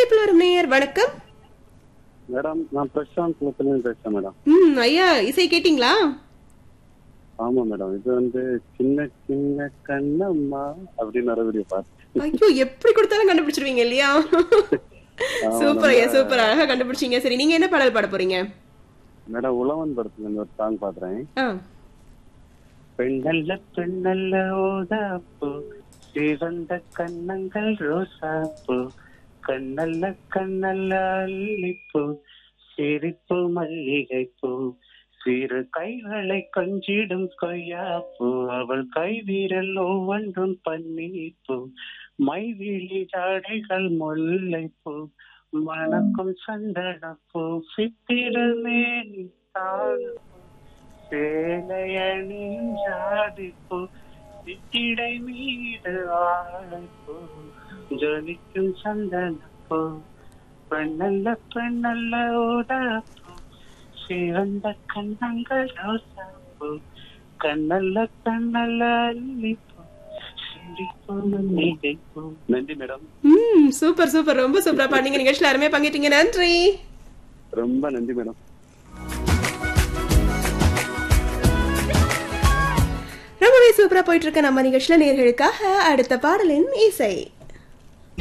இணைப்பில் வரும் நேயர் வணக்கம் மேடம் நான் பிரசாந்த் முத்துலேருந்து பேசுறேன் மேடம் ம் ஐயா இசை கேட்டிங்களா ஆமா மேடம் இது வந்து சின்ன சின்ன கண்ணம்மா அப்படின்னு வர வீடியோ பார்த்து ஐயோ எப்படி கொடுத்தாலும் கண்டுபிடிச்சிருவீங்க இல்லையா சூப்பர் ஐயா சூப்பர் அழகா கண்டுபிடிச்சீங்க சரி நீங்க என்ன பாடல் பாட போறீங்க மேடம் உழவன் படத்துல இருந்து ஒரு சாங் பாக்குறேன் ஆ பெண்ணல்ல பெண்ணல்ல ஓதாப்பூ சிவந்த கண்ணங்கள் ரோசாப்பூ கண்ணல்ல கண்ணல்ல அல்லிப்பூ சிரிப்பு மல்லிகைப்பூ சிறு கைகளை கொஞ்சிடும் கொய்யாப்பூ அவள் கைவீரல் ஒவ்வொன்றும் பன்னீர்ப்பூ மைவிழி ஜாடைகள் முல்லைப்பூ மணக்கும் சந்தனப்பூ சித்திரமே தாழ்ப்பூ சேலையணின் ஜாதிப்பூ சித்திடை மீது ஆழைப்பூ ஜொலிக்கும் சந்தனப்பூ பெண்ணல்ல பெண்ணல்ல ஓடாப்பூ சிவந்த கண்ணங்கள் ரோசாப்பூ கண்ணல்ல கண்ணல்ல அல்லிப்பூ சிரிப்பு மல்லிகைப்பூ நன்றி மேடம் ம் சூப்பர் சூப்பர் ரொம்ப சூப்பரா பாடுங்க நிகழ்ச்சியில அருமையா பங்கிட்டீங்க நன்றி ரொம்ப நன்றி மேடம் ரொம்பவே சூப்பரா போயிட்டு இருக்க நம்ம நிகழ்ச்சியில நேர்களுக்காக அடுத்த பாடலின் இசை